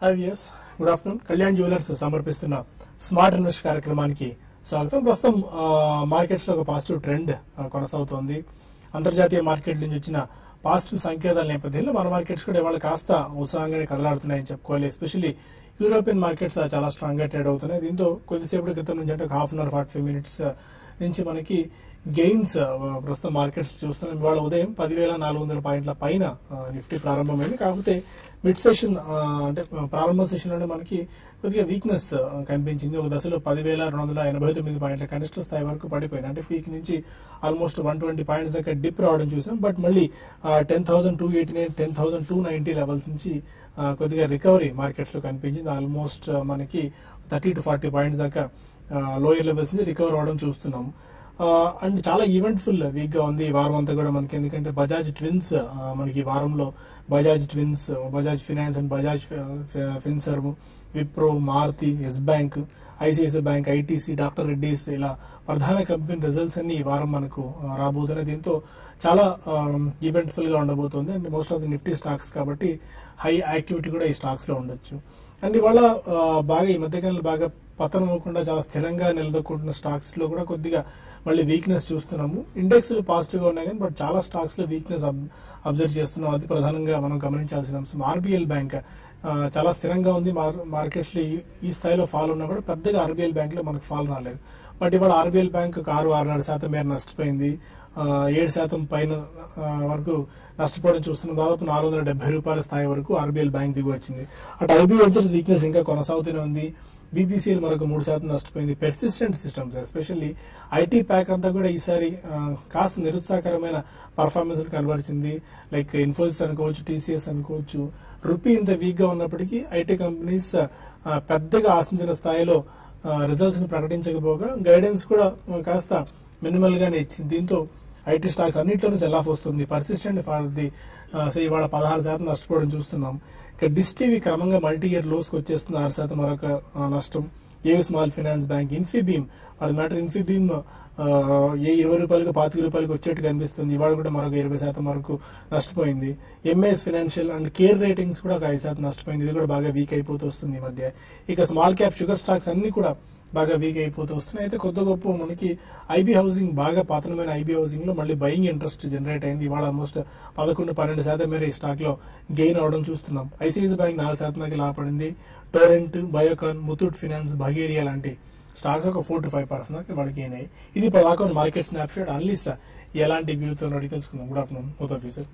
Hi viewers good afternoon Kalyan Jewellers సమర్పిస్తున్న smart invest కార్యక్రమానికి స్వాగతం ప్రస్తుతం మార్కెట్స్ లో ఒక పాజిటివ్ ట్రెండ్ ఆ, కొనసాగుతోంది అంతర్జాతీయ మార్కెట్ నుంచి వచ్చిన పాజిటివ్ సంకేతాల నేపథ్యంలో మన మార్కెట్స్ కూడా ఇవాళ కాస్త ఉత్సాహంగానే కదలాడుతున్నాయని చెప్పుకోవాలి ఎస్పెషల్లీ యూరోపియన్ మార్కెట్స్ ఆ, చాలా స్ట్రాంగ్ గా ట్రేడ్ అవుతున్నాయి దీంతో కొద్దిసేపటి క్రితం నుంచి అంటే ఒక half an hour forty five minutes నుంచి మనకి గెయిన్స్ ప్రస్తుతం మార్కెట్స్ చూస్తున్నాం ఇవాళ ఉదయం పదివేల నాలుగు వందల పాయింట్ల పైన ఆ, నిఫ్టీ ప్రారంభమైంది కాకపోతే మిడ్ సెషన్ ఆ, అంటే ఆ, ప్రారంభ సెషన్ లోనే మనకి కొద్దిగా వీక్నెస్ కనిపించింది ఒక దశలో పదివేల రెండు వందల ఎనభై తొమ్మిది పాయింట్ల కనిష్ట స్థాయి వరకు పడిపోయింది అంటే పీక్ నుంచి ఆల్మోస్ట్ వన్ ట్వంటీ పాయింట్స్ దాకా డిప్ రావడం చూసాం బట్ మళ్ళీ ten thousand two eighty nine ten thousand two ninety levels నుంచి ఆ, కొద్దిగా రికవరీ మార్కెట్స్ లో కనిపించింది ఆల్మోస్ట్ మనకి థర్టీ టు ఫార్టీ పాయింట్స్ దాకా లోయర్ లెవెల్స్ నుంచి రికవర్ అవడం చూస్తున్నాం అండ్ చాలా ఈవెంట్ఫుల్ వీక్ గా ఉంది ఈ వారం అంతా కూడా మనకి ఎందుకంటే బజాజ్ ట్విన్స్ ఆ, మనకి ఈ వారంలో Bajaj twins Bajaj Finance and Bajaj Finserv Wipro Maruti Yes Bank ICICI Bank ITC Doctor Reddy's ఇలా ప్రధాన కంపెనీ రిజల్ట్స్ అన్ని ఈ వారం మనకు ఆ, రాబోతున్నాయి దీంతో చాలా ఈవెంట్ఫుల్ గా ఉండబోతుంది and most of the Nifty stocks కాబట్టి హై యాక్టివిటీ కూడా ఈ స్టాక్స్ లో ఉండొచ్చు అండ్ ఇవాళ ఆ, బాగా ఈ మధ్యకాలంలో బాగా పతనం అవ్వకుండా చాలా స్థిరంగా నిలదొక్కుంటున్న స్టాక్స్ లో కూడా కొద్దిగా మళ్ళీ వీక్నెస్ చూస్తున్నాము ఇండెక్స్ పాజిటివ్ గా ఉన్నాయి కానీ బట్ చాలా స్టాక్స్ లో వీక్నెస్ అబ్జర్వ్ చేస్తున్నాం అది ప్రధానంగా మనం గమనించాల్సిన అంశం ఆర్బీఎల్ బ్యాంక్ ఆ, చాలా స్థిరంగా ఉంది మార్కెట్స్ లో ఈ- ఈ స్థాయిలో ఫాల్ ఉన్నా కూడా పెద్దగా ఆర్బీఎల్ బ్యాంక్ లో మనకు ఫాల్ రాలేదు బట్ ఇవాళ ఆర్బీఎల్ బ్యాంక్ ఒక ఆరు ఆరున్నర శాతం మేర నష్టపోయింది ఆ, ఏడు శాతం పైన ఆ, వరకు నష్టపోవడం చూస్తున్నాం దాదాపు నాలుగు వందల డెబ్బై రూపాయల స్థాయి వరకు ఆర్బీఎల్ బ్యాంక్ దిగి వచ్చింది అటు ఐబీ వెంచర్స్ వీక్నెస్ ఇంకా కొనసాగుతూనే ఉంది బీబీసీఎల్ మరొక మూడు శాతం నష్టపోయింది Persistent Systems especially IT pack అంతా కూడా ఈసారి ఆ, కాస్త నిరుత్సాహకరమైన పర్ఫార్మెన్స్ కనబరిచింది లైక్ ఇన్ఫోసిస్ అనుకోవచ్చు టీసీఎస్ అనుకోవచ్చు రూపీ ఇంత వీక్ గా ఉన్నప్పటికీ ఐటీ కంపెనీస్ ఆ, పెద్దగా ఆశించిన స్థాయిలో రిజల్ట్స్ ని ప్రకటించకపోగా గైడెన్స్ కూడా ఆ, కాస్త మినిమల్ గానే ఇచ్చింది దీంతో ఐటీ స్టాక్స్ అన్నింటిలోనూ సెల్ ఆఫ్ వస్తుంది పర్సిస్టెంట్ ఫర్ ది సో ఇవాళ పదహారు శాతం నష్టపోవడం చూస్తున్నాం ఇక డిస్ టీవీ క్రమంగా మల్టీ ఇయర్ లోస్ కి వచ్చేస్తుంది ఆరు శాతం మరొక ఆ, నష్టం A small finance bank Infibeam అది మ్యాటర్ ఇన్ఫీబీమ్ ఆ, ఏ ఇరవై రూపాయలకు పాతిక రూపాయలకు వచ్చేట్టు కనిపిస్తుంది ఇవాళ కూడా మరొక ఇరవై శాతం వరకు నష్టపోయింది MAS Financial and Care Ratings కూడా ఒక ఐదు శాతం నష్టపోయింది ఇది కూడా బాగా వీక్ అయిపోతూ వస్తుంది ఈ మధ్య ఇక స్మాల్ క్యాప్ షుగర్ స్టాక్స్ అన్ని కూడా బాగా వీక్ అయిపోతూ వస్తున్నాయి అయితే కొద్ది గొప్ప మనకి ఐబీ హౌసింగ్ బాగా పాతనమైన ఐబీ హౌసింగ్ లో మళ్ళీ బయింగ్ ఇంట్రెస్ట్ జనరేట్ అయింది ఇవాళ ఆల్మోస్ట్ పదకొండు పన్నెండు శాతం మేర ఈ స్టాక్ లో గెయిన్ అవడం చూస్తున్నాం ఐసిఐసి బ్యాంక్ నాలుగు శాతం దాకా లాభపడింది టోరెంట్ బయోకాన్ ముతూట్ ఫినాన్స్ బగేరియా లాంటి స్టాక్స్ ఒక ఫోర్ టు ఫైవ్ పర్సెంట్ దాకా వాడికి గెయిన్ అయ్యి ఇది పదాకొని మార్కెట్ స్నాప్ షాట్ అన్లీస్ ఎలాంటి వ్యూతో అడిగి తెలుసుకుందాం గుడ్ ఆఫ్టర్నూన్ మూత్ ఆఫీసర్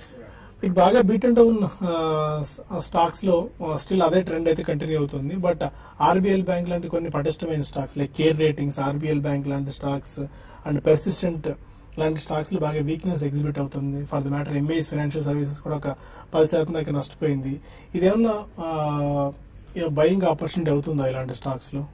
మీకు బాగా బీట్ అండ్ డౌన్ స్టాక్స్ లో స్టిల్ అదే ట్రెండ్ అయితే కంటిన్యూ అవుతుంది బట్ ఆర్బీఎల్ బ్యాంక్ లాంటి కొన్ని పటిష్టమైన stocks like Care Ratings RBL Bank లాంటి స్టాక్స్ అండ్ పెర్సిస్టెంట్ లాంటి స్టాక్స్ లో బాగా వీక్నెస్ ఎగ్జిబిట్ అవుతుంది for the matter MAS Financial Services కూడా ఒక పది శాతం దాకా నష్టపోయింది ఇదేమన్నా బయింగ్ ఆపర్చునిటీ అవుతుందా ఇలాంటి స్టాక్స్ లో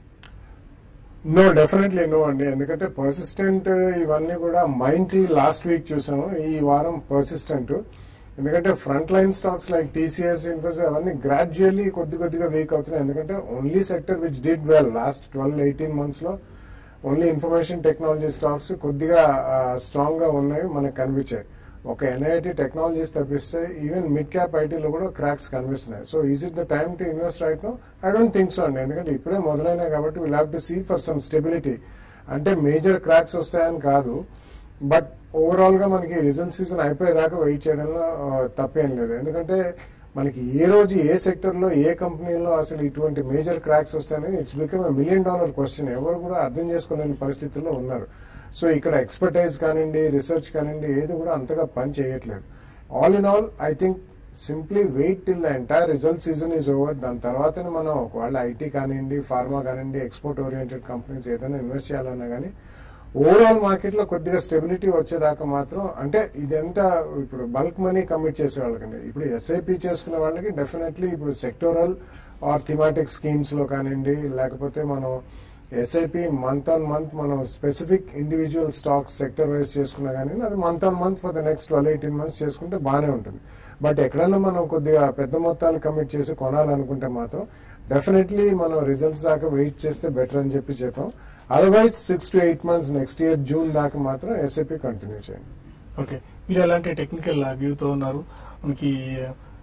నో డెఫినెట్లీ నో అండి ఎందుకంటే పర్సిస్టెంట్ ఇవన్నీ కూడా మైండ్ ట్రీ లాస్ట్ వీక్ చూసాము ఈ వారం పర్సిస్టెంట్ ఎందుకంటే front line stocks like TCS Infosys అవన్నీ గ్రాడ్యువల్లీ కొద్ది కొద్దిగా వీక్ అవుతున్నాయి ఎందుకంటే only sector which did well last twelve eighteen months లో ఓన్లీ ఇన్ఫర్మేషన్ టెక్నాలజీ స్టాక్స్ కొద్దిగా స్ట్రాంగ్ గా ఉన్నాయి మనకు కనిపించాయి ఒక ఎన్ఐటి టెక్నాలజీస్ తప్పిస్తే ఈవెన్ మిడ్ క్యాప్ ఐటీలో కూడా క్రాక్స్ కనిపిస్తున్నాయి so is it the time to invest right no I don't think so అండి ఎందుకంటే ఇప్పుడే మొదలైనాయి కాబట్టి will have to see for some stability అంటే మేజర్ క్రాక్స్ వస్తాయని కాదు బట్ ఓవరాల్ గా మనకి రిజల్ట్ సీజన్ అయిపోయేదాకా వెయిట్ చేయడంలో ఆ, తప్పేం లేదు ఎందుకంటే మనకి ఏ రోజు ఏ సెక్టర్ లో ఏ కంపెనీలో అసలు ఇటువంటి మేజర్ క్రాక్స్ వస్తాయని it's become million dollar question ఎవరు కూడా అర్థం చేసుకోలేని పరిస్థితుల్లో ఉన్నారు సో ఇక్కడ ఎక్స్పర్టైజ్ కానివ్వండి రీసెర్చ్ కానివ్వండి ఏది కూడా అంతగా పని చేయట్లేదు all in all I think simply wait till the entire result season is over దాని తర్వాతనే మనం ఒకవేళ ఐటీ కానివ్వండి ఫార్మా కానివ్వండి ఎక్స్పోర్ట్ ఓరియంటెడ్ కంపెనీస్ ఏదైనా ఇన్వెస్ట్ చేయాలన్నా కానీ ఓవరాల్ మార్కెట్ లో కొద్దిగా స్టెబిలిటీ వచ్చేదాకా మాత్రం అంటే ఇదంతా ఇప్పుడు బల్క్ మనీ కమిట్ చేసే వాళ్ళకండి ఇప్పుడు ఎస్ఐపి చేసుకునే వాళ్ళకి డెఫినెట్లీ ఇప్పుడు సెక్టోరల్ ఆర్ థిమాటిక్ స్కీమ్స్ లో కానివ్వండి లేకపోతే మనం ఎస్ఐపి మంత్ ఆన్ మంత్ మనం specific individual stocks sector wise చేసుకున్నా కానీ అది month on month for the next twelve eighteen months చేసుకుంటే బాగానే ఉంటుంది బట్ ఎక్కడైనా మనం కొద్దిగా పెద్ద మొత్తాలు కమిట్ చేసి కొనాలనుకుంటే మాత్రం డెఫినెట్లీ మనం రిజల్ట్స్ దాకా వెయిట్ చేస్తే బెటర్ అని చెప్పి చెప్పాం otherwise six to eight months next year June దాకా మాత్రం ఎస్ఐపి కంటిన్యూ చేయండి ఓకే మీరు ఎలాంటి టెక్నికల్ వ్యూతో ఉన్నారు మనకి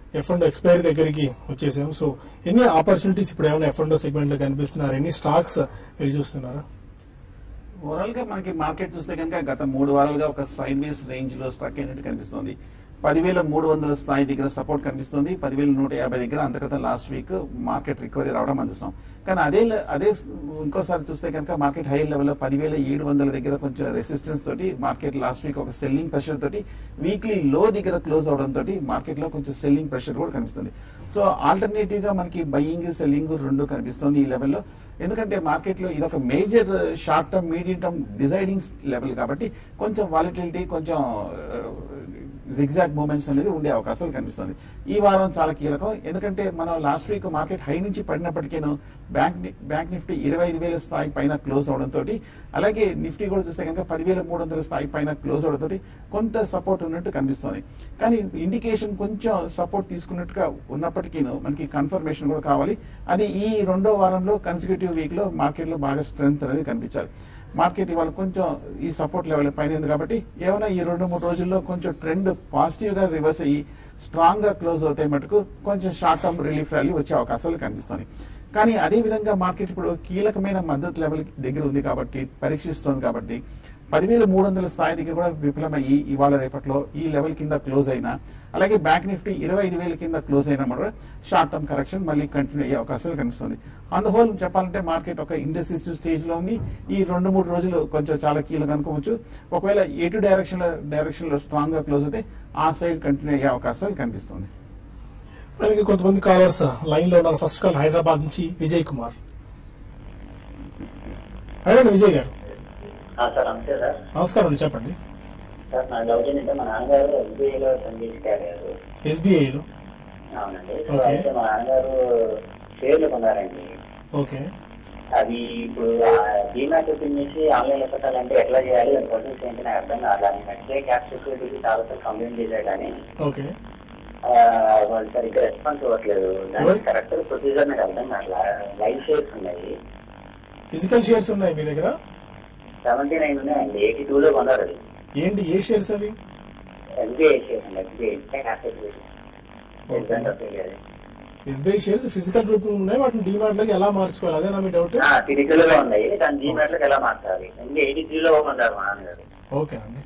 ఎఫ్ అండ్ ఎక్స్పైరీ దగ్గరికి వచ్చేసాం సో ఎన్ని ఆపర్చునిటీస్ ఇప్పుడు ఏమైనా ఎఫ్ అండ్ సెగ్మెంట్ లో కనిపిస్తున్నారు ఎన్ని స్టాక్స్ మీరు చూస్తున్నారా ఓవరాల్ గా మనకి మార్కెట్ చూస్తే కనుక గత మూడు వారాలుగా ఒక సైడ్ వేస్ రేంజ్ లో స్ట్రక్ అయినట్టు కనిపిస్తుంది పదివేల మూడు వందల స్థాయి దగ్గర సపోర్ట్ కనిపిస్తుంది పదివేల నూట యాభై దగ్గర అంతర్గత లాస్ట్ వీక్ మార్కెట్ రికవరీ రావడం మనం చూస్తున్నాం కానీ అదే లె- అదే స్- ఇంకోసారి చూస్తే కనుక మార్కెట్ హై లెవెల్ లో పదివేల ఏడు వందల దగ్గర కొంచెం రెసిస్టెన్స్ తోటి మార్కెట్ లాస్ట్ వీక్ ఒక సెల్లింగ్ ప్రెషర్ తోటి వీక్లీ లో దగ్గర క్లోజ్ అవడం తోటి మార్కెట్ లో కొంచెం సెల్లింగ్ ప్రెషర్ కూడా కనిపిస్తుంది సో ఆల్టర్నేటివ్ గా మనకి బయింగ్ సెల్లింగ్ రెండు కనిపిస్తుంది ఈ లెవెల్లో ఎందుకంటే మార్కెట్ లో ఇదొక major short term medium term deciding level కాబట్టి కొంచెం వాలిటిలిటీ కొంచెం జిగ్జాగ్ మూమెంట్స్ అనేది ఉండే అవకాశాలు కనిపిస్తుంది ఈ వారం చాలా కీలకం ఎందుకంటే మనం లాస్ట్ వీక్ మార్కెట్ హై నుంచి పడినప్పటికేను బ్యాంక్ ని- బ్యాంక్ నిఫ్టీ ఇరవై ఐదు వేల స్థాయి పైన క్లోజ్ అవడంతో అలాగే నిఫ్టీ కూడా చూస్తే కనుక పదివేల మూడు వందల స్థాయి పైన క్లోజ్ అవడంతో కొంత సపోర్ట్ ఉన్నట్టు కనిపిస్తుంది కానీ ఇండికేషన్ కొంచెం సపోర్ట్ తీసుకున్నట్టుగా ఉన్నప్పటికీ మనకి కన్ఫర్మేషన్ కూడా కావాలి అది ఈ రెండో వారంలో కన్సిక్యూటివ్ వీక్ లో మార్కెట్ లో బాగా స్ట్రెంత్ అనేది కనిపించాలి మార్కెట్ ఇవాళ కొంచెం ఈ సపోర్ట్ లెవెల్ పైన ఉంది కాబట్టి ఏమైనా ఈ రెండు మూడు రోజుల్లో కొంచెం ట్రెండ్ పాజిటివ్ గా రివర్స్ అయ్యి స్ట్రాంగ్ గా క్లోజ్ అవుతే మటుకు కొంచెం షార్ట్ టర్మ్ రిలీఫ్ ర్యాలీ వచ్చే అవకాశాలు కనిపిస్తున్నాయి కానీ అదే విధంగా మార్కెట్ ఇప్పుడు కీలకమైన మద్దతు లెవెల్ దగ్గర ఉంది కాబట్టి పరీక్షిస్తోంది కాబట్టి పదివేల మూడు వందల స్థాయి దగ్గర కూడా విఫలమయ్యి ఇవాళ రేపట్లో ఈ లెవెల్ కింద క్లోజ్ అయినా అలాగే బ్యాంక్ నిఫ్టీ ఇరవై ఐదు వేల కింద క్లోజ్ అయినా కూడా షార్ట్ టర్మ్ కరెక్షన్ మళ్ళీ కంటిన్యూ అయ్యే అవకాశాలు కనిపిస్తుంది ఆన్ ద హోల్ చెప్పాలంటే మార్కెట్ ఒక ఇండస్ట్రీస్ స్టేజ్ లో ఉంది ఈ రెండు మూడు రోజులు కొంచెం చాలా కీలకం అనుకోవచ్చు ఒకవేళ ఎటు డైరెక్షన్ లో డైరెక్షన్ లో స్ట్రాంగ్ గా క్లోజ్ అయితే ఆ సైడ్ కంటిన్యూ అయ్యే అవకాశాలు కనిపిస్తుంది మనకి కొంతమంది కాలర్స్ లైన్ లో ఉన్నారు ఫస్ట్ కాల్ హైదరాబాద్ నుంచి విజయ్ కుమార్ అడగండి విజయ్ గారు ఆ, సార్ నమస్తే సార్ నమస్కారం అండి చెప్పండి సార్ నా డౌట్ ఏంటంటే మా నాన్నగారు ఎస్బీఐలో పనిచేసారు ఎస్బీఐలో అవునండి సో Okay. అయితే మా నాన్నగారు షేర్లు కొన్నారండి ఓకే అవి ఇప్పుడు డీమాట్ ఓపెన్ చేసి ఆన్లైన్ లో పెట్టాలంటే ఎట్లా చేయాలి దాని ప్రాసెస్ ఏంటి నాకు అర్థం కాదు దాన్ని ఎస్బీఐ క్యాష్ సెక్యూరిటీకి చాలా సార్ కంప్లైంట్ చేశారు కానీ ఓకే ఆ, వాళ్ళు సరిగ్గా రెస్పాన్స్ ఇవ్వట్లేదు దానికి ఎవరు? కరెక్ట్ ప్రొసీజర్ నాకు అర్థం కావట్లా లైవ్ షేర్స్ ఉన్నాయి ఫిజికల్ షేర్స్ ఉన్నాయి మీ దగ్గర సెవెంటీ నైన్ ఉన్నాయండి ఎయిటీ టూ లో కొన్నారు అది ఏంటి ఏ షేర్స్ అవి ఎస్బీఐ షేర్స్ అండి SBI cash security Okay. SBI shares physical రూపంలో ఉన్నాయి వాటిని డిమాట్ లోకి ఎలా మార్చుకోవాలి అదేనా మీ డౌట్ ఫిజికల్ గా ఉన్నాయి దాని జీమెట్ లోకి ఎలా మార్చాలి ఇంకా ఎయిటీ త్రీ లో ఉన్నారు మా నాన్నగారు ఓకే అండి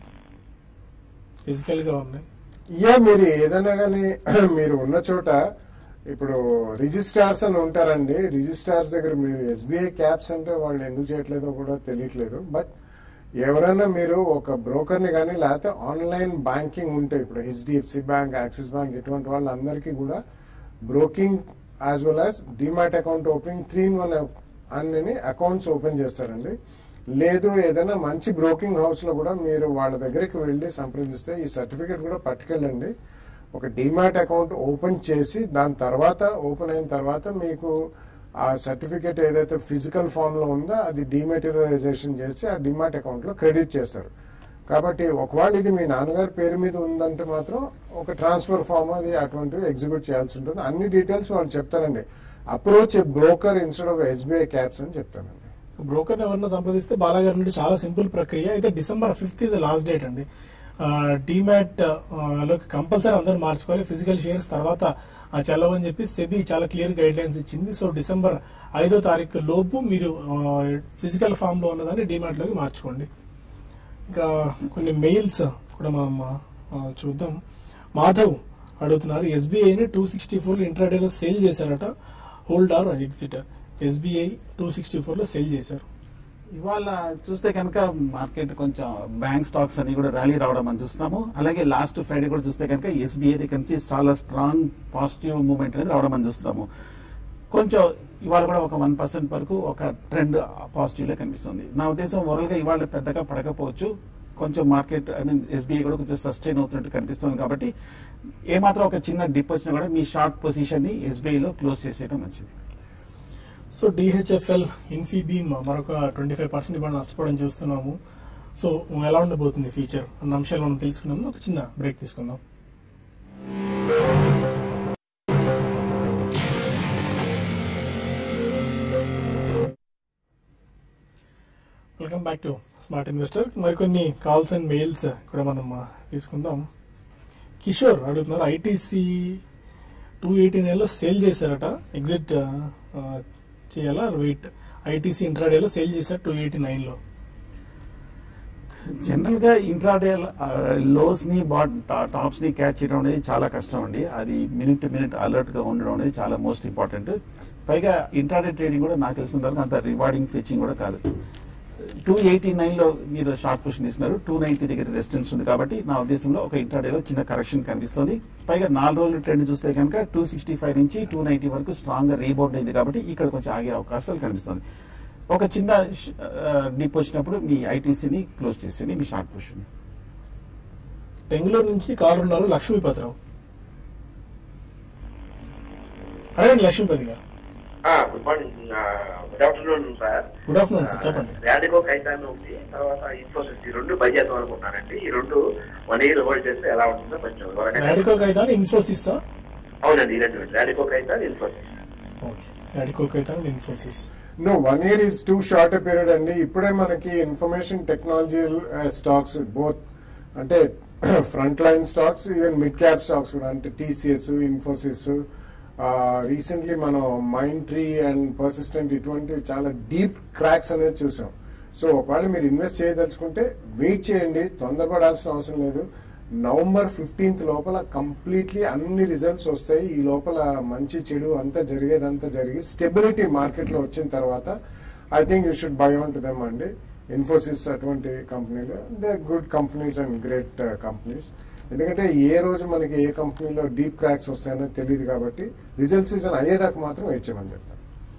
ఫిజికల్ గా ఉన్నాయి యా మీరు ఏదైనా కానీ మీరు ఉన్న చోట ఇప్పుడు రిజిస్ట్రార్స్ అని ఉంటారండి రిజిస్ట్రార్స్ దగ్గర మీరు ఎస్బీఐ క్యాప్స్ అంటే వాళ్ళు ఎందుకు చేయట్లేదో కూడా తెలియట్లేదు బట్ ఎవరైనా మీరు ఒక బ్రోకర్ని కానీ లేకపోతే ఆన్లైన్ బ్యాంకింగ్ ఉంటే ఇప్పుడు హెచ్డిఎఫ్సి బ్యాంక్ యాక్సిస్ బ్యాంక్ ఇటువంటి వాళ్ళందరికీ కూడా broking as well as demat account opening three in one అన్ని అకౌంట్స్ ఓపెన్ చేస్తారండి లేదు ఏదైనా మంచి బ్రోకింగ్ హౌస్ లో కూడా మీరు వాళ్ళ దగ్గరికి వెళ్ళి సంప్రదిస్తే ఈ సర్టిఫికేట్ కూడా పట్టుకెళ్ళండి ఒక డిమాట్ అకౌంట్ ఓపెన్ చేసి దాని తర్వాత ఓపెన్ అయిన తర్వాత మీకు ఆ సర్టిఫికేట్ ఏదైతే ఫిజికల్ ఫామ్ లో ఉందో అది డిమాటరైజేషన్ చేసి ఆ డిమాట్ అకౌంట్ లో క్రెడిట్ చేస్తారు కాబట్టి ఒకవేళ ఇది మీ నాన్నగారి పేరు మీద ఉందంటే మాత్రం ఒక ట్రాన్స్ఫర్ ఫామ్ అది అటువంటివి ఎగ్జిక్యూట్ చేయాల్సి ఉంటుంది అన్ని డీటెయిల్స్ వాళ్ళు చెప్తారండి approach broker instead of SBI Caps అని చెప్తానండి బ్రోకర్ ఎవరినో సంప్రదిస్తే బాలాగారి నుండి చాలా సింపుల్ ప్రక్రియ అయితే December fifth is last date అండి డిమాట్ లోకి కంపల్సరీ అందరూ మార్చుకోవాలి ఫిజికల్ షేర్స్ తర్వాత ఆ, చెల్లవని చెప్పి సెబీ చాలా క్లియర్ గైడ్ లైన్స్ ఇచ్చింది సో డిసెంబర్ ఐదో తారీఖు లోపు మీరు ఫిజికల్ ఫామ్ లో ఉన్నదాన్ని డిమాట్ లోకి మార్చుకోండి ఇంకా కొన్ని మెయిల్స్ కూడా మనం ఆ, చూద్దాం మాధవ్ అడుగుతున్నారు ఎస్బీఐని టూ సిక్స్టీ ఫోర్ లో ఇంట్రాడేలో సేల్ చేశారట hold or exit SBI two sixty four లో సేల్ చేశారు ఇవాళ చూస్తే కనుక మార్కెట్ కొంచెం బ్యాంక్ స్టాక్స్ అన్ని కూడా ర్యాలీ రావడం మనం చూస్తున్నాము అలాగే లాస్ట్ ఫ్రైడే కూడా చూస్తే కనుక ఎస్బీఐ దగ్గర నుంచి చాలా స్ట్రాంగ్ పాజిటివ్ మూవ్మెంట్ అనేది రావడం మనం చూస్తున్నాము కొంచెం ఇవాళ కూడా ఒక వన్ పర్సెంట్ వరకు ఒక ట్రెండ్ పాజిటివ్ లో కనిపిస్తుంది నా ఉద్దేశం ఓవరాల్ గా ఇవాళ పెద్దగా పడకపోవచ్చు కొంచెం మార్కెట్ ఐ మీన్ ఎస్బీఐ కూడా కొంచెం సస్టైన్ అవుతున్నట్టు కనిపిస్తుంది కాబట్టి ఏమాత్రం ఒక చిన్న డిప్ వచ్చినా కూడా మీ షార్ట్ పొజిషన్ ని ఎస్బీఐ లో క్లోజ్ చేసేయడం మంచిది సో డిహెచ్ఎఫ్ఎల్ ఇన్ఫీబీమ్ మరొక ట్వంటీ ఫైవ్ పర్సెంట్ ఇవాళ నష్టపోవడం చూస్తున్నాము సో ఎలా ఉండబోతుంది ఫీచర్ అన్న అంశాలు మనం తెలుసుకున్నాము ఒక చిన్న బ్రేక్ తీసుకుందాం welcome back to smart investor మరికొన్ని కాల్స్ అండ్ మెయిల్స్ కూడా మనం ఆ, తీసుకుందాం కిషోర్ అడుగుతున్నారు ఐటీసీ టూ ఎయిటీ నైన్ లో సేల్ చేశారట ఎగ్జిట్ చేయాలా వెయిట్ ఐటీసీ ఇంట్రాడేలో సేల్ చేశారు టూ ఎయిటీ నైన్ లో జనరల్ గా ఇంట్రాడే లోస్ ని టాప్స్ ని క్యాచ్ చేయడం అనేది చాలా కష్టం అండి అది మినిట్ టు మినిట్ అలర్ట్ గా ఉండడం అనేది చాలా మోస్ట్ ఇంపార్టెంట్ పైగా ఇంట్రాడే ట్రేడింగ్ కూడా నాకు తెలిసిన వరకు అంత రివార్డింగ్ ఫెచింగ్ కూడా కాదు టూ ఎయిటీ నైన్ లో మీరు షార్ట్ పొజిషన్ తీసుకున్నారు టూ నైన్టీ దగ్గర రెసిస్టెన్స్ ఉంది కాబట్టి నా ఉద్దేశంలో ఒక ఇంట్రాడేలో చిన్న కరెక్షన్ కనిపిస్తుంది పైగా నాలుగు రోజులు ట్రెండ్ చూస్తే కనుక టూ సిక్స్టీ ఫైవ్ నుంచి టూ నైన్టీ వరకు స్ట్రాంగ్ గా రీబౌండ్ అయింది కాబట్టి ఇక్కడ కొంచెం ఆగే అవకాశాలు కనిపిస్తుంది ఒక చిన్న డిప్ వచ్చినప్పుడు మీ ఐటీసీని క్లోజ్ చేసేయండి మీ షార్ట్ పొజిషన్ బెంగళూరు నుంచి కాల్ ఉన్నారు లక్ష్మీపతిరావు అడగండి లక్ష్మీపతి గారు good morning good afternoon sir good afternoon sir చెప్పండి రాడికో కైతాన్ ఉంది తర్వాత ఇన్ఫోసిస్ ఈ రెండు బై చేద్దాం అనుకుంటున్నానండి ఈ రెండు వన్ ఇయర్ హోల్డ్ చేస్తే ఎలా ఉంటుందో కొంచెం వివరంగా రాడికో కైతాన్ ఇన్ఫోసిస్ అవునండి ఈ రెండు Radico Khaitan Infosys okay Radico Khaitan Infosys no one year is too short period అండి ఇప్పుడే మనకి ఇన్ఫర్మేషన్ టెక్నాలజీ స్టాక్స్ బోత్ అంటే front line stocks even mid cap stocks కూడా అంటే టీసీఎస్ ఇన్ఫోసిస్ రీసెంట్లీ మనం మైండ్ ట్రీ అండ్ పర్సిస్టెంట్ ఇటువంటివి చాలా డీప్ క్రాక్స్ అనేది చూసాం సో ఒకవేళ మీరు ఇన్వెస్ట్ చేయదలుచుకుంటే వెయిట్ చేయండి తొందరపడాల్సిన అవసరం లేదు నవంబర్ ఫిఫ్టీన్త్ లోపల కంప్లీట్లీ అన్ని రిజల్ట్స్ వస్తాయి ఈ లోపల మంచి చెడు అంతా జరిగేదంతా జరిగి స్టెబిలిటీ మార్కెట్ లో వచ్చిన తర్వాత I think you should buy on to them అండి ఇన్ఫోసిస్ అటువంటి కంపెనీలు they good companies and great companies ఎందుకంటే ఏ రోజు మనకి ఏ కంపెనీలో డీప్ క్రాక్స్ వస్తాయనో తెలియదు కాబట్టి రిజల్ట్ సీజన్ అయ్యేదాకా మాత్రం ఇచ్చామని చెప్తాను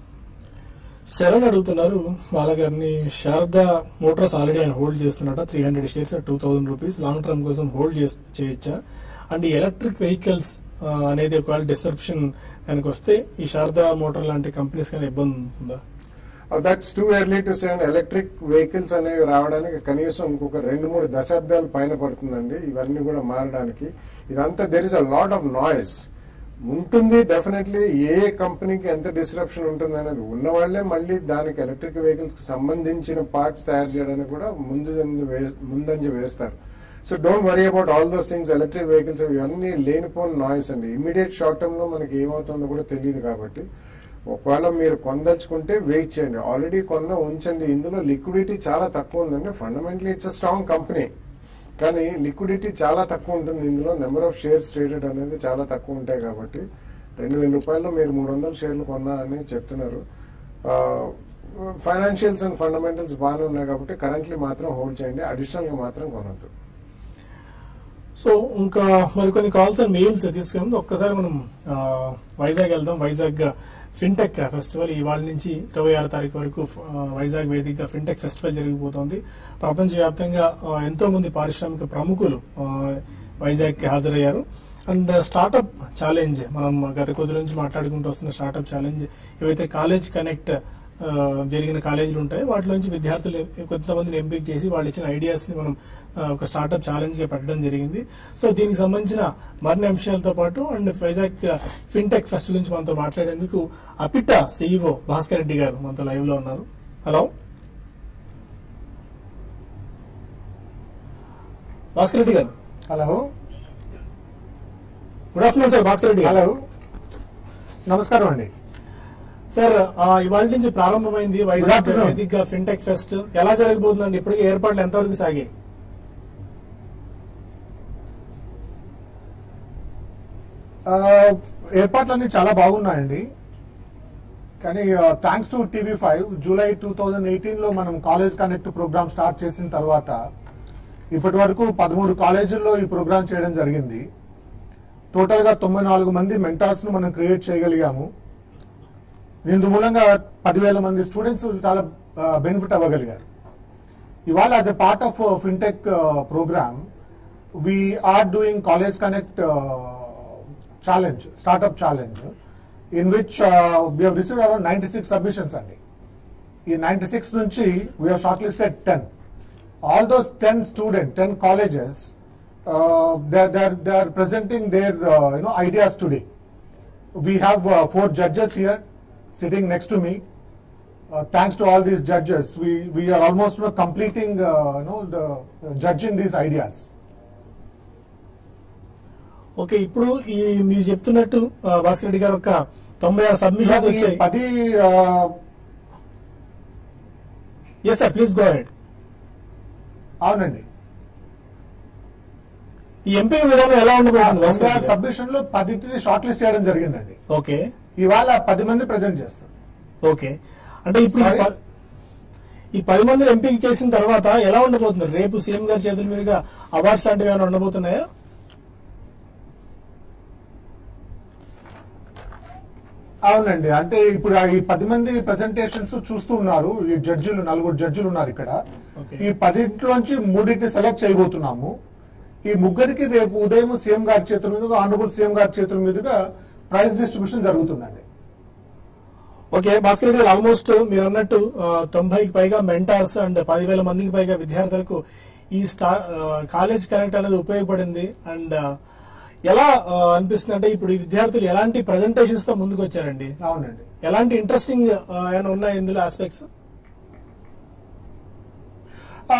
శరణ్ అడుగుతున్నారు వాళ్ళగారిని శారదా మోటార్స్ ఆల్రెడీ ఆయన హోల్డ్ చేస్తున్నట three hundred shares two thousand rupees long term కోసం హోల్డ్ చేయొచ్చా అండ్ ఈ ఎలక్ట్రిక్ వెహికల్స్ అనేది ఒకవేళ డిసెప్షన్ కనుక వస్తే ఈ శారదా మోటార్ లాంటి కంపెనీస్ కానీ ఇబ్బంది ఉంటుందా that's too early to send electric vehicles అనేవి రావడానికి కనీసం ఇంకొక రెండు మూడు దశాబ్దాలు పైన పడుతుందండి ఇవన్నీ కూడా మారడానికి ఇదంతా there is a lot of noise ఉంటుంది డెఫినెట్లీ ఏ కంపెనీకి ఎంత డిస్రప్షన్ ఉంటుంది అనేది ఉన్న వాళ్ళే మళ్ళీ దానికి ఎలక్ట్రిక్ వెహికల్స్ కి సంబంధించిన పార్ట్స్ తయారు చేయడానికి కూడా ముందు ముందంజ వేస్తారు so don't worry about all those things electric vehicles ఇవన్నీ లేనిపోని నాయిస్ అండి ఇమీడియట్ షార్ట్ టర్మ్ లో మనకి ఏమవుతుందో కూడా తెలియదు కాబట్టి ఒకవేళ మీరు కొనదలుచుకుంటే వెయిట్ చేయండి ఆల్రెడీ కొన్న ఉంచండి ఇందులో లిక్విడిటీ చాలా తక్కువ ఉందండి fundamentally it's a strong company కానీ లిక్విడిటీ చాలా తక్కువ ఉంటుంది ఇందులో నెంబర్ ఆఫ్ షేర్స్ ట్రేడెడ్ అనేది చాలా తక్కువ ఉంటాయి కాబట్టి రెండు వేల రూపాయల్లో మీరు మూడు వందల షేర్లు కొన్నా అని చెప్తున్నారు ఫైనాన్షియల్స్ అండ్ ఫండమెంటల్స్ బాగానే ఉన్నాయి కాబట్టి కరెంట్లీ మాత్రం హోల్డ్ చేయండి అడిషనల్ గా మాత్రం కొనద్దు సో ఇంకా మరికొన్ని కాల్స్ అండ్ మెయిల్స్ తీసుకునే ముందు ఒక్కసారి మనం ఆ, వైజాగ్ వెళ్దాం వైజాగ్ ఫిన్టెక్ ఫెస్టివల్ ఇవాళ నుంచి ఇరవై ఆరు తారీఖు వరకు ఆ, వైజాగ్ వేదికగా ఫిన్టెక్ ఫెస్టివల్ జరిగిపోతుంది ప్రపంచవ్యాప్తంగా ఆ, ఎంతో మంది పారిశ్రామిక ప్రముఖులు ఆ, వైజాగ్ కి హాజరయ్యారు అండ్ స్టార్టప్ ఛాలెంజ్ మనం గత కొద్ది నుంచి మాట్లాడుకుంటూ వస్తున్న స్టార్టప్ ఛాలెంజ్ ఏవైతే కాలేజ్ కనెక్ట్ ఆ, జరిగిన కాలేజీలు ఉంటాయి వాటిలోంచి విద్యార్థులు కొంతమందిని ఎంపిక చేసి వాళ్ళు ఇచ్చిన ఐడియాస్ ని మనం ఆ, ఒక స్టార్టప్ ఛాలెంజ్ గా పెట్టడం జరిగింది సో దీనికి సంబంధించిన మరిన్ని అంశాలతో పాటు అండ్ వైజాగ్ ఫిన్టెక్ ఫెస్ట్ గురించి మనతో మాట్లాడేందుకు అపిట సిఇఓ భాస్కర్ రెడ్డి గారు మనతో లైవ్ లో ఉన్నారు హలో భాస్కర్ రెడ్డి గారు hello good afternoon sir Bhaskar Reddy గారు హలో నమస్కారం అండి సార్ ఆ, ఇవాళ నుంచి ప్రారంభమైంది వైజాగ్ afternoon. వేదిక ఫిన్టెక్ ఫెస్ట్ ఎలా జరగబోతుందండి ఇప్పటికే ఏర్పాట్లు ఎంతవరకు సాగాయి ఆ, ఏర్పాట్లన్నీ చాలా బాగున్నాయండి కానీ thanks to TV five July two thousand eighteen లో మనం కాలేజ్ కనెక్ట్ ప్రోగ్రామ్ స్టార్ట్ చేసిన తర్వాత ఇప్పటి వరకు పదమూడు కాలేజీల్లో ఈ ప్రోగ్రామ్ చేయడం జరిగింది టోటల్ గా తొంభై నాలుగు మంది మెంటార్స్ ను మనం క్రియేట్ చేయగలిగాము దీని మూలంగా పదివేల మంది స్టూడెంట్స్ చాలా బెనిఫిట్ అవ్వగలిగారు ఇవాళ as a part of fintech program we are doing College Connect uh, challenge, startup challenge, in which uh, we have received around 96 submissions అండి ఈ 96 నుంచి we have shortlisted 10. All those 10 students, 10 colleges, uh, they're, they're, they're presenting their uh, you know, ideas today. We have uh, four judges here sitting next to me. Uh, thanks to all these judges, we, we are almost you know, completing uh, you know, the, judging these ideas. Okay ఇప్పుడు ఈ మీరు చెప్తున్నట్టు ఆ, భాస్కర్ రెడ్డి గారు ఒక తొంభై ఆరు submissions ఈ వచ్చాయి పది ఆ, yes sir please go ahead అవునండి ఈ ఎంపిక విధానం ఎలా ఉండబోతుంది భాస్కర్ రెడ్డి గారు? సబ్మిషన్ లో పదింటిని షార్ట్ లిస్ట్ చేయడం జరిగిందండి ఓకే ఇవాళ పది మంది ప్రజెంట్ చేస్తారు ఓకే అంటే ఇప్పుడు ఈ Sorry? ప- ఈ పది మందిని ఎంపిక చేసిన తర్వాత ఎలా ఉండబోతుంది రేపు సీఎం గారి చేతుల మీదుగా అవార్డ్స్ లాంటివి ఏమైనా ఉండబోతున్నాయా అవునండి అంటే ఇప్పుడు ఆ ఈ పది మంది ప్రెసెంటేషన్స్ చూస్తూ ఉన్నారు ఈ జడ్జిలు నలుగురు జడ్జిలు ఉన్నారు ఇక్కడ Okay. ఈ పదింట్లోంచి మూడింటిని సెలెక్ట్ చేయబోతున్నాము ఈ ముగ్గురికి రేపు ఉదయం సీఎం గారి చేతుల మీదుగా ఆనరబుల్ సీఎం గారి చేతుల మీదుగా ప్రైజ్ డిస్ట్రిబ్యూషన్ జరుగుతుందండి ఓకే భాస్కర్ రెడ్డి గారు ఆల్మోస్ట్ మీరు అన్నట్టు ఆ, తొంభైకి పైగా మెంటార్స్ అండ్ పదివేల మందికి పైగా విద్యార్థులకు ఈ స్టా కాలేజ్ కనెక్ట్ అనేది ఉపయోగపడింది అండ్ ఆ, ఎలా ఆ, అనిపిస్తుంది అంటే ఇప్పుడు ఈ విద్యార్థులు ఎలాంటి ప్రజెంటేషన్స్ తో ముందుకు వచ్చారండి అవునండి ఎలాంటి ఇంట్రెస్టింగ్ ఏమైనా ఉన్నాయి ఇందులో ఆస్పెక్ట్స్ ఆ,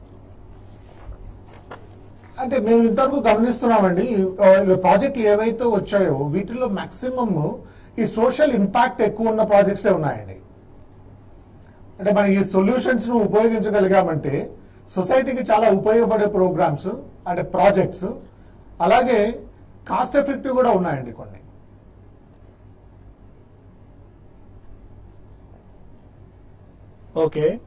అంటే మేము ఇంతవరకు గమనిస్తున్నామండి ఆ, ఈ ప్రాజెక్టులు ఏవైతే వచ్చాయో వీటిలో మాక్సిమం ఈ సోషల్ ఇంపాక్ట్ ఎక్కువ ఉన్న ప్రాజెక్ట్సే ఉన్నాయండి అంటే మనం ఈ సొల్యూషన్స్ ను ఉపయోగించగలిగామంటే సొసైటీకి చాలా ఉపయోగపడే ప్రోగ్రామ్స్ అంటే ప్రాజెక్ట్స్ అలాగే కాస్ట్ ఎఫెక్టివ్ కూడా ఉన్నాయండి కొన్ని okay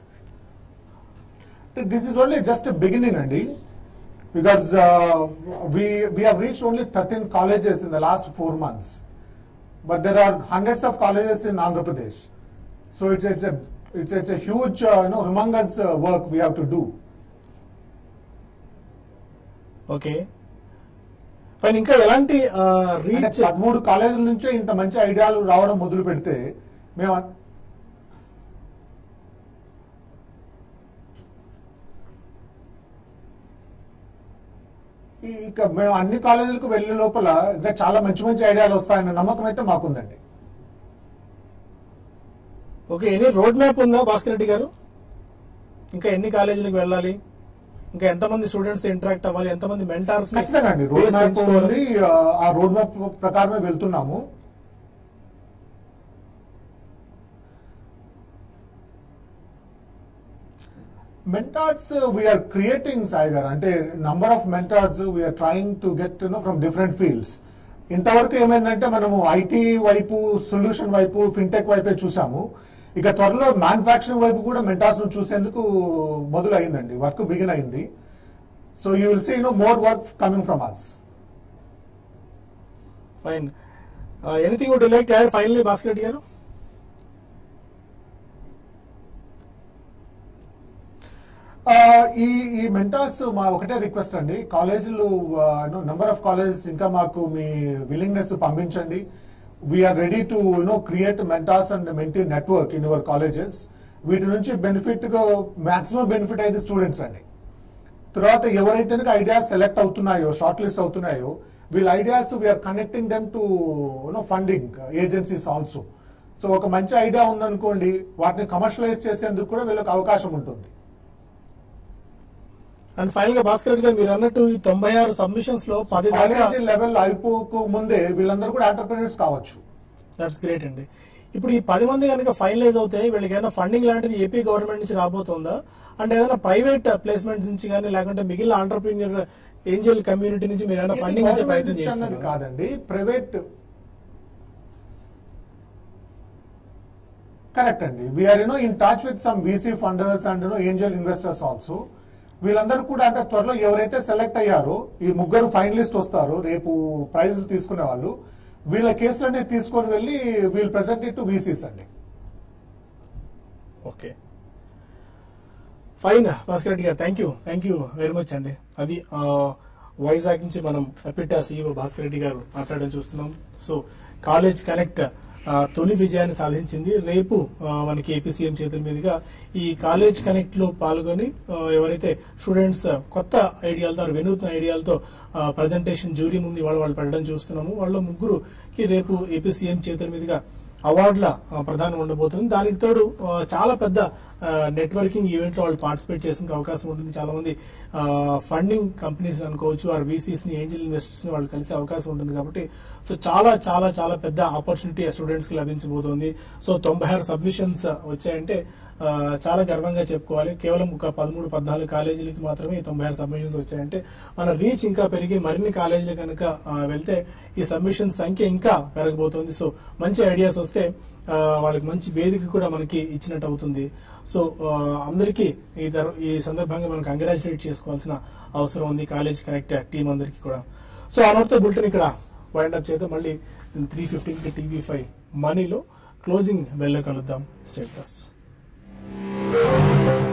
this is only just a beginning, Andy, because uh, we we have reached only 13 colleges in the last four months, but there are hundreds of colleges in Andhra Pradesh, so it's it's a it's it's a huge uh, you know humongous uh, work we have to do. Okay పైన ఇంకా ఎలాంటి అంటే reach పదమూడు కాలేజీల నుంచే ఇంత మంచి ఐడియాలు రావడం మొదలు పెడితే మేము అన్- ఈ- ఇక మేము అన్ని కాలేజీలకు వెళ్ళే లోపల ఇంకా చాలా మంచి మంచి ఐడియాలు వస్తాయన్న నమ్మకం అయితే మాకుందండి ఓకే ఎనీ రోడ్ మ్యాప్ ఉందా భాస్కర్ రెడ్డి గారు ఇంకా ఎన్ని కాలేజీలకు వెళ్ళాలి ఇంకా ఎంతమంది స్టూడెంట్స్ ఇంటరాక్ట్ అవ్వాలి ఎంతమంది మెంటార్స్ ఖచ్చితంగా అండి రోడ్ మ్యాప్ ఉంది ఆ, ఆ రోడ్ మ్యాప్ ప్రకారమే వెళ్తున్నాము మెంటార్స్ వీఆర్ క్రియేటింగ్ సాయిగర్ అంటే number of mentors we're trying to get no from different fields ఇంతవరకు ఏమైందంటే మనము ఐటీ వైపు సొల్యూషన్ వైపు ఫిన్టెక్ వైపే చూసాము ఇక త్వరలో మ్యానుఫాక్చరింగ్ వైపు కూడా మెంటార్స్ ను చూసేందుకు మొదలు అయిందండి వర్క్ బిగిన్ అయింది so you will see no more work coming from us fine anything would like add finally Bhaskar Reddy గారు ఆ, ఈ ఈ మెంటార్స్ మా ఒకటే రిక్వెస్ట్ అండి కాలేజీలు నెంబర్ ఆఫ్ కాలేజెస్ ఇంకా మాకు మీ విల్లింగ్నెస్ పంపించండి we're ready to you know create mentors and mentee network in your colleges వీటి నుంచి బెనిఫిట్ గా మాక్సిమం బెనిఫిట్ అయితే స్టూడెంట్స్ అండి తర్వాత ఎవరైతే ఐడియాస్ సెలెక్ట్ అవుతున్నాయో షార్ట్ లిస్ట్ అవుతున్నాయో వీళ్ళ ideas we're connecting them to you know funding agencies also so ఒక మంచి ఐడియా ఉందనుకోండి వాటిని కమర్షియలైజ్ చేసేందుకు కూడా వీళ్ళకి అవకాశం ఉంటుంది అండ్ ఫైనల్ గా భాస్కర్ రెడ్డి గారు మీరు అన్నట్టు ఈ తొంభై ఆరు సబ్మిషన్స్ లో పది దాకా కాలేజీ లెవెల్ అయిపోక ముందే వీళ్ళందరూ కూడా ఎంటర్ప్రీనర్స్ కావచ్చు దట్స్ గ్రేట్ అండి ఇప్పుడు ఈ పది మంది కనుక ఫైనలైజ్ అవుతే వీళ్ళకి ఏదైనా ఫండింగ్ లాంటిది ఏపీ గవర్నమెంట్ నుంచి రాబోతుందా అంటే ఏదైనా ప్రైవేట్ ప్లేస్మెంట్స్ నుంచి కానీ లేకుంటే మిగిలిన ఆంటర్ప్రీనియర్ ఏంజల్ కమ్యూనిటీ నుంచి మీరు ఏదైనా ఫండింగ్ ఇచ్చే ప్రయత్నం Government అన్నది చేస్తున్నారు కాదండి ప్రైవేట్ కరెక్ట్ అండి we're you know in touch with some VC funders and you know angel investors also వీళ్ళందరూ కూడా అంటే త్వరలో ఎవరైతే సెలెక్ట్ అయ్యారో ఈ ముగ్గురు ఫైనలిస్ట్ వస్తారో రేపు ప్రైజులు తీసుకునే వాళ్ళు వీళ్ళ కేసులన్నీ తీసుకొని వెళ్ళి వీళ్ళు ప్రెసెంట్ ఇట్ టు వీసీస్ అండి ఓకే ఫైన్ భాస్కర్ రెడ్డి గారు thank you thank you very much అండి అది ఆ, వైజాగ్ నుంచి మనం అపిటా సీఈఓ భాస్కర్ రెడ్డి గారు మాట్లాడడం చూస్తున్నాం సో కాలేజ్ కనెక్ట్ ఆ, తొలి విజయాన్ని సాధించింది రేపు ఆ, మనకి ఏపీ సీఎం చేతుల మీదుగా ఈ కాలేజ్ కనెక్ట్ లో పాల్గొని ఆ, ఎవరైతే స్టూడెంట్స్ కొత్త ఐడియాలతో or వినూత్న ఐడియాలతో ప్రజెంటేషన్ జ్యూరీ ముందు వాళ్ళు వాళ్ళు పెట్టడం చూస్తున్నాము వాళ్ళ ముగ్గురుకి రేపు ఏపీ సీఎం చేతుల మీదుగా అవార్డుల ఆ, ప్రదానం ఉండబోతుంది దానికి తోడు ఆ, చాలా పెద్ద నెట్వర్కింగ్ ఈవెంట్ లో వాళ్ళు పార్టిసిపేట్ చేసే అవకాశం ఉంటుంది చాలా మంది ఫండింగ్ కంపెనీస్ అనుకోవచ్చు ఆర్ వీసీస్ ని ఏంజల్ ఇన్వెస్టర్స్ ని వాళ్ళు కలిసే అవకాశం ఉంటుంది కాబట్టి సో చాలా చాలా చాలా పెద్ద ఆపర్చునిటీ స్టూడెంట్స్ కి లభించబోతోంది సో తొంభై ఆరు సబ్మిషన్స్ వచ్చాయంటే ఆ, చాలా గర్వంగా చెప్పుకోవాలి కేవలం ఒక పదమూడు పద్నాలుగు కాలేజీలకి మాత్రమే ఈ తొంభై ఆరు సబ్మిషన్స్ వచ్చాయంటే మన రీచ్ ఇంకా పెరిగి మరిన్ని కాలేజీలు కనుక ఆ, వెళ్తే ఈ సబ్మిషన్ సంఖ్య ఇంకా పెరగబోతోంది సో మంచి ఐడియాస్ వస్తే ఆ, వాళ్ళకి మంచి వేదిక కూడా మనకి ఇచ్చినట్టు అవుతుంది సో ఆ, అందరికీ ఈ తర ఈ సందర్భంగా మనం కంగ్రాచులేట్ చేసుకోవాల్సిన అవసరం ఉంది కాలేజ్ కనెక్ట్ టీం అందరికీ కూడా సో ఆ నోట్తో బులెటిన్ ఇక్కడ వైండ్ అప్ చేద్దాం మళ్ళీ త్రీ ఫిఫ్టీన్ కి టీవీ ఫైవ్ మనీలో క్లోజింగ్ వెళ్ళ కలుద్దాం స్టేట్ ప్లస్